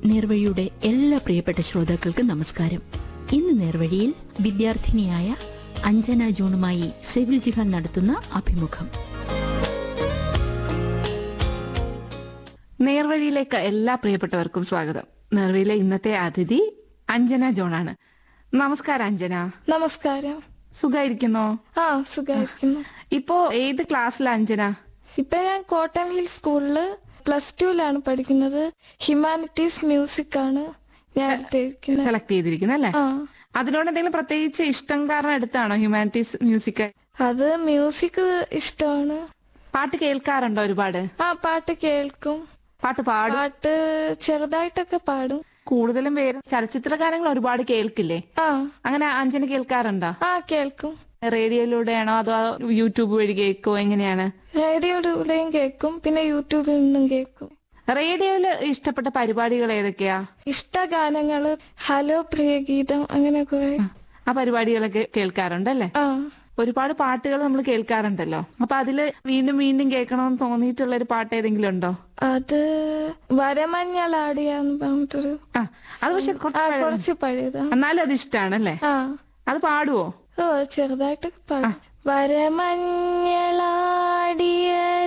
നേർവഴിയുടെ എല്ലാ പ്രിയപ്പെട്ട ശ്രോതാക്കൾക്കും നമസ്കാരം ഇന്ന് നേർവഴിയിൽ വിദ്യാർത്ഥിനിയായ അഞ്ജന ജൂണുമായി സിവിൽ ജിഹാൻ നടത്തുന്ന അഭിമുഖം നേർവഴിയിലേക്ക് എല്ലാ പ്രിയപ്പെട്ടവർക്കും സ്വാഗതം നേർവഴിയിലെ ഇന്നത്തെ അതിഥി അഞ്ജന ജോണാണ് നമസ്കാരം അഞ്ജന നമസ്കാരം സുഖായിരിക്കുന്നോ ആ സുഖായിരിക്കുന്നു ഇപ്പോ ഏത് ക്ലാസ്സിലാ അഞ്ജന ഇപ്പൊ ഞാൻ കോട്ടൺ ഹിൽ സ്കൂളില് പ്ലസ് ടുവിലാണ് പഠിക്കുന്നത് ഹ്യൂമാനിറ്റീസ് മ്യൂസിക് ആണ് ഞാൻ എടുത്തിരിക്കുന്നത് സെലക്ട് ചെയ്തിരിക്കുന്നത് അല്ലേ ആ അതിനോട് എന്തെങ്കിലും പ്രത്യേകിച്ച് ഇഷ്ടം കാരണം എടുത്താണോ ഹ്യൂമാനിറ്റീസ് മ്യൂസിക് അത് മ്യൂസിക് ഇഷ്ടമാണ് പാട്ട് കേൾക്കാറുണ്ടോ ഒരുപാട് ആ പാട്ട് കേൾക്കും പാട്ട് പാടും പാട്ട് ചെറുതായിട്ടൊക്കെ പാടും കൂടുതലും പേര് ചലച്ചിത്ര ഗാനങ്ങൾ ഒരുപാട് കേൾക്കില്ലേ ആ അങ്ങനെ അഞ്ജന കേൾക്കാറുണ്ടോ ആ കേൾക്കും റേഡിയോയിലൂടെയാണോ അതോ യൂട്യൂബ് വഴി കേൾക്കോ എങ്ങനെയാണ് റേഡിയോയിലൂടെയും കേൾക്കും പിന്നെ യൂട്യൂബിൽ നിന്നും കേൾക്കും റേഡിയോയില് ഇഷ്ടപ്പെട്ട പരിപാടികൾ ഏതൊക്കെയാ ഇഷ്ട ഗാനങ്ങള് ഹലോ പ്രിയഗീതം അങ്ങനെ കുറെ ആ പരിപാടികളൊക്കെ കേൾക്കാറുണ്ടല്ലേ ആ ഒരുപാട് പാട്ടുകൾ നമ്മൾ കേൾക്കാറുണ്ടല്ലോ അപ്പൊ അതില് വീണ്ടും വീണ്ടും കേൾക്കണമെന്ന് തോന്നിയിട്ടുള്ള ഒരു പാട്ട് ഏതെങ്കിലും ഉണ്ടോ അത് വരമഞ്ഞളാടിയാന്ന് പറഞ്ഞിട്ടൊരു ആ അത് പക്ഷെ ആ കുറച്ച് പഴയ- കുറച്ച് പഴയതാ എന്നാലും അത് ഇഷ്ടാണല്ലേ ആ അത് പാടുവോ ഓ ചെറുതായിട്ടൊക്കെ പാടും വരമഞ്ഞളാടിയ